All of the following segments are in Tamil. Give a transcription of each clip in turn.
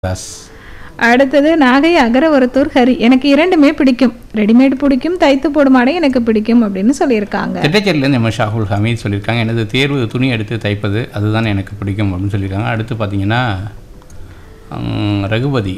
தாஸ் அடுத்தது நாகை அகரவரத்தூர் ஹரி எனக்கு இரண்டுமே பிடிக்கும் ரெடிமேட் பிடிக்கும் தைத்து போடும் ஆடை எனக்கு பிடிக்கும் அப்படின்னு சொல்லியிருக்காங்க திட்டச்சேரியிலேருந்து எம் ஷாகுல் ஹமீத் சொல்லியிருக்காங்க எனது தேர்வு துணி எடுத்து தைப்பது அதுதான் எனக்கு பிடிக்கும் அப்படின்னு சொல்லியிருக்காங்க அடுத்து பார்த்தீங்கன்னா ம், ரகுபதி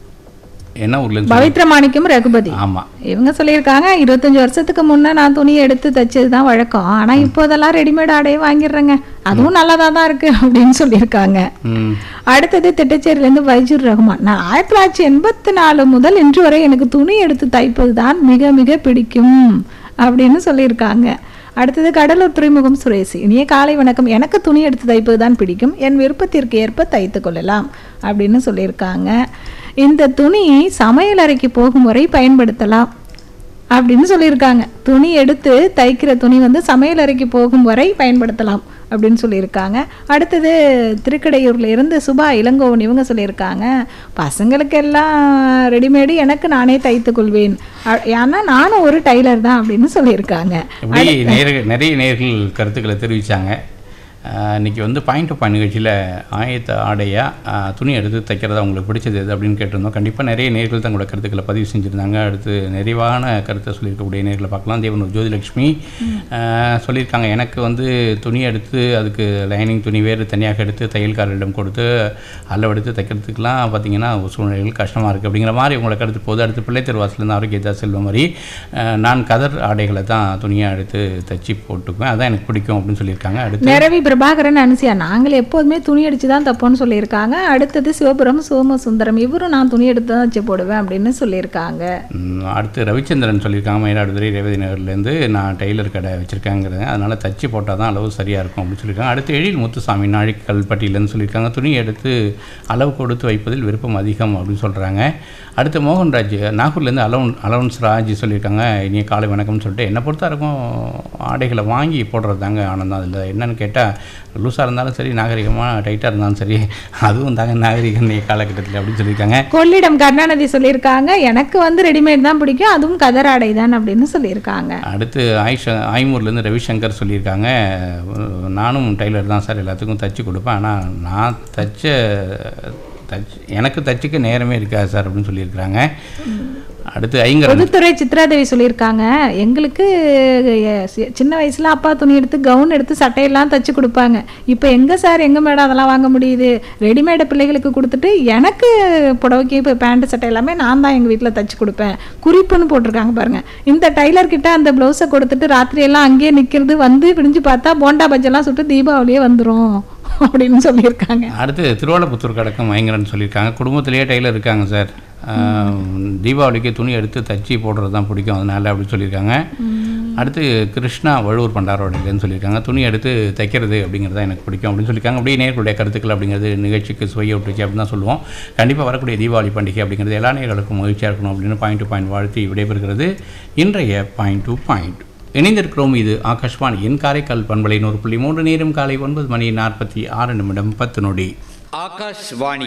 என்ன ஊர்லேருந்து பவித்ர மாணிக்கம் ரகுபதி ஆமாம் இவங்க சொல்லியிருக்காங்க இருபத்தஞ்சு வருஷத்துக்கு முன்னே நான் துணி எடுத்து தைச்சது தான் வழக்கம் ஆனால் இப்போதெல்லாம் ரெடிமேட் ஆடையே வாங்கிடுறேங்க அதுவும் நல்லதாக தான் இருக்கு அப்படின்னு சொல்லியிருக்காங்க ம் அடுத்தது திட்டச்சேரியிலேருந்து வைஜூர் ரஹ்மான் நான் ஆயிரத்தி தொள்ளாயிரத்தி எண்பத்தி நாலு முதல் இன்று வரை எனக்கு துணி எடுத்து தைப்பது தான் மிக மிக பிடிக்கும் அப்படின்னு சொல்லியிருக்காங்க அடுத்தது கடலூர் துறைமுகம் சுரேஷ் இனிய காலை வணக்கம் எனக்கு துணி எடுத்து தைப்பது தான் பிடிக்கும் என் விருப்பத்திற்கு ஏற்ப தைத்து கொள்ளலாம் அப்படின்னு சொல்லியிருக்காங்க இந்த துணி சமையல் அறைக்கு போகும் வரை பயன்படுத்தலாம் அப்படின்னு சொல்லியிருக்காங்க துணி எடுத்து தைக்கிற துணி வந்து சமையல் அறைக்கு போகும் வரை பயன்படுத்தலாம் அப்படின்னு சொல்லியிருக்காங்க அடுத்தது திருக்கடையூர்ல இருந்து சுபா இளங்கோவன் இவங்க சொல்லியிருக்காங்க பசங்களுக்கெல்லாம் ரெடிமேடு எனக்கு நானே தைத்துக் கொள்வேன் அ- ஏன்னா நானும் ஒரு டைலர் தான் அப்படின்னு சொல்லியிருக்காங்க இப்படி நேர்கள் நிறைய நேர்கள் கருத்துக்களை தெரிவித்தாங்க இன்னைக்கு வந்து பாயிண்ட் டு பாயிண்ட் நிகழ்ச்சியில் ஆயத்த ஆடையாக துணி எடுத்து தைக்கிறதா உங்களுக்கு பிடிச்சது எது அப்படின்னு கேட்டிருந்தோம் கண்டிப்பாக நிறைய நேர்கள் தங்களோட கருத்துக்களை பதிவு செஞ்சுருந்தாங்க அடுத்து நிறைவான கருத்தை சொல்லியிருக்கக்கூடிய நேர்களை பார்க்கலாம் தேவனூர் ஜோதிலட்சுமி ஆஹ், சொல்லியிருக்காங்க எனக்கு வந்து துணி எடுத்து அதுக்கு லைனிங் துணி வேறு தனியாக எடுத்து தையல்காரரிடம் கொடுத்து அளவெடுத்து தைக்கிறதுக்கெலாம் பார்த்தீங்கன்னா ஒரு சூழ்நிலைகள் கஷ்டமாக இருக்குது அப்படிங்கிற மாதிரி உங்களை கருத்து போது அடுத்து பிள்ளை திருவாசலேருந்து ஆரோக்கியதா செல்வம் மாதிரி ஆஹ், நான் கதர் ஆடைகளை தான் துணியாக எடுத்து தைச்சி போட்டுக்குவேன் அதான் எனக்கு பிடிக்கும் அப்படின்னு சொல்லியிருக்காங்க அடுத்து நிரவி பிரபாகரன் அனுசியா நாங்கள் எப்போதுமே துணி அடிச்சு தான் தப்போன்னு சொல்லியிருக்காங்க அடுத்தது சிவபுரம் சோமசுந்தரம் இவரும் நான் துணி எடுத்து தான் வச்சு போடுவேன் அப்படின்னு சொல்லியிருக்காங்க ம், அடுத்து ரவிச்சந்திரன் சொல்லியிருக்காங்க மயிலாடுதுறை ரேவதி நகர்லேருந்து நான் டெய்லர் கடை வச்சுருக்கேங்கிறது அதனால் தச்சு போட்டால் தான் அளவு சரியாக இருக்கும் அப்படின்னு சொல்லியிருக்காங்க அடுத்து எழில் முத்துசாமி நாழிக்கல்பட்டியிலேருந்து சொல்லியிருக்காங்க துணி எடுத்து அளவு கொடுத்து வைப்பதில் விருப்பம் அதிகம் அப்படின்னு சொல்கிறாங்க அடுத்து மோகன்ராஜ் நாகூர்லேருந்து அலவன் அலவன்ஸ் ராஜ் சொல்லியிருக்காங்க இனிய காலை வணக்கம்னு சொல்லிட்டு என்னை பொறுத்த வரைக்கும் ஆடைகளை வாங்கி போடுறது தாங்க ஆனந்தம் அதில் என்னன்னு கேட்டால் லூஸாக இருந்தாலும் சரி நாகரிகமாக டைட்டாக இருந்தாலும் சரி அதுவும் தாங்க நாகரிகம் இன்னைய காலகட்டத்தில் அப்படின்னு சொல்லியிருக்காங்க கொள்ளிடம் கருணாநிதி சொல்லியிருக்காங்க எனக்கு வந்து ரெடிமேட் தான் பிடிக்கும் அதுவும் கதர் ஆடை தான் அப்படின்னு சொல்லியிருக்காங்க அடுத்து ஆயிஷ ஆய்மூர்லேருந்து ரவிசங்கர் சொல்லியிருக்காங்க அஹ் நானும் டெய்லர் தான் சார் எல்லாத்துக்கும் தச்சு கொடுப்பேன் ஆனால் நான் தச்ச தச்சு எனக்கு தச்சுக்க நேரமே இருக்காது சார் அப்படின்னு சொல்லியிருக்கிறாங்க அடுத்து ஐங்கரன் பொதுத்துறை சித்ராதேவி சொல்லியிருக்காங்க எங்களுக்கு எ- சி- சின்ன வயசுல அப்பா துணி எடுத்து கவுன் எடுத்து சட்டையெல்லாம் தச்சு கொடுப்பாங்க இப்போ எங்க சார் எங்க மேடம் அதெல்லாம் வாங்க முடியுது ரெடிமேடு பிள்ளைகளுக்கு கொடுத்துட்டு எனக்கு புடவைக்கு இப்போ பேண்ட் சட்டை எல்லாமே நான் தான் எங்க வீட்டில் தச்சு கொடுப்பேன் குறிப்புன்னு போட்டிருக்காங்க பாருங்க இந்த டைலர் கிட்ட அந்த ப்ளவுஸை கொடுத்துட்டு ராத்திரி எல்லாம் அங்கேயே நிற்கிறது வந்து விடிஞ்சு பார்த்தா போண்டா பஜ்ஜெல்லாம் சுட்டு தீபாவளியே வந்துரும் அப்படின்னு சொல்லியிருக்காங்க அடுத்து திருவாலப்புத்தூர் கடக்கம் ஐங்கரன் சொல்லியிருக்காங்க குடும்பத்திலேயே டெய்லர் இருக்காங்க சார் அஹ் தீபாவளிக்கு துணி எடுத்து தச்சு போடுறது தான் பிடிக்கும் அதனால அப்படின்னு சொல்லியிருக்காங்க அடுத்து கிருஷ்ணா வழுவூர் பண்டாரோடையிலேருந்து சொல்லியிருக்காங்க துணி எடுத்து தைக்கிறது அப்படிங்கிறது தான் எனக்கு பிடிக்கும் அப்படின்னு சொல்லியிருக்காங்க அப்படியே நேர்களுடைய கருத்துக்கள் அப்படிங்கிறது நிகழ்ச்சிக்கு சுவையை விட்டுச்சு அப்படின்னு தான் சொல்லுவோம் கண்டிப்பாக வரக்கூடிய தீபாவளி பண்டிகை அப்படிங்கிறது எல்லா நேர்களுக்கும் மகிழ்ச்சியாக இருக்கணும் அப்படின்னு பாயிண்ட் டு பாயிண்ட் வாழ்த்தி விடைபெறுகிறது இன்றைய பாயிண்ட் டு பாயிண்ட் இணைந்திருக்கிறோம் இது ஆகாஷ்வாணியின் காரைக்கால் பண்பலை நூறு புள்ளி மூன்று நேரம் காலை ஒன்பது மணி நாற்பத்தி ஆறு நிமிடம் பத்து நொடி ஆகாஷ்வாணி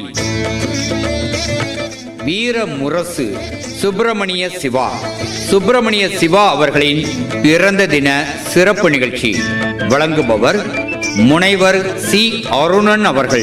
வீர முரசு சுப்பிரமணிய சிவா சுப்பிரமணிய சிவா அவர்களின் பிறந்த தின சிறப்பு நிகழ்ச்சி வழங்குபவர் முனைவர் சி அருணன் அவர்கள்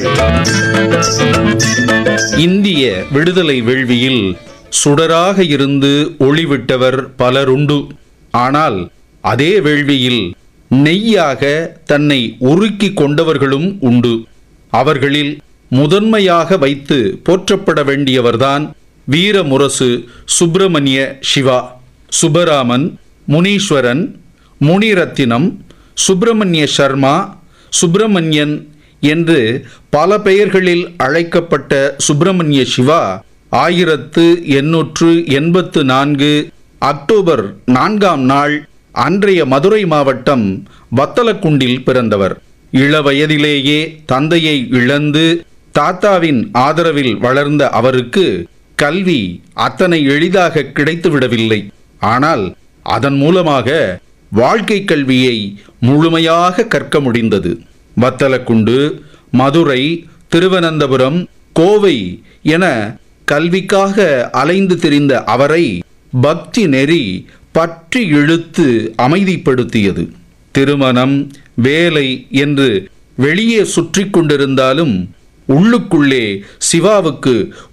இந்திய விடுதலை வேள்வியில் சுடராக இருந்து ஒளிவிட்டவர் பலருண்டு ஆனால் அதே வேள்வியில் நெய்யாக தன்னை உருக்கி கொண்டவர்களும் உண்டு அவர்களில் முதன்மையாக வைத்து போற்றப்பட வேண்டியவர்தான் வீரமுரசு சுப்பிரமணிய சிவா சுப்பராமன் முனீஸ்வரன் முனிரத்தினம் சுப்பிரமணிய சர்மா சுப்பிரமணியன் என்று பல பெயர்களில் அழைக்கப்பட்ட சுப்பிரமணிய சிவா ஆயிரத்து எண்ணூற்று எண்பத்து நான்கு அக்டோபர் நான்காம் நாள் அன்றைய மதுரை மாவட்டம் வத்தலக்குண்டில் பிறந்தவர் இளவயதிலேயே தந்தையை இழந்து தாத்தாவின் ஆதரவில் வளர்ந்த அவருக்கு கல்வி அத்தனை எளிதாக கிடைத்துவிடவில்லை ஆனால் அதன் மூலமாக வாழ்க்கை கல்வியை முழுமையாக கற்க முடிந்தது வத்தலக்குண்டு மதுரை திருவனந்தபுரம் கோவை என கல்விக்காக அலைந்து திரிந்த அவரை பக்தி நெறி பற்றி இழுத்து அமைதிப்படுத்தியது திருமணம் வேலை என்று வெளியே சுற்றி கொண்டிருந்தாலும் உள்ளுக்குள்ளே சிவாவுக்கு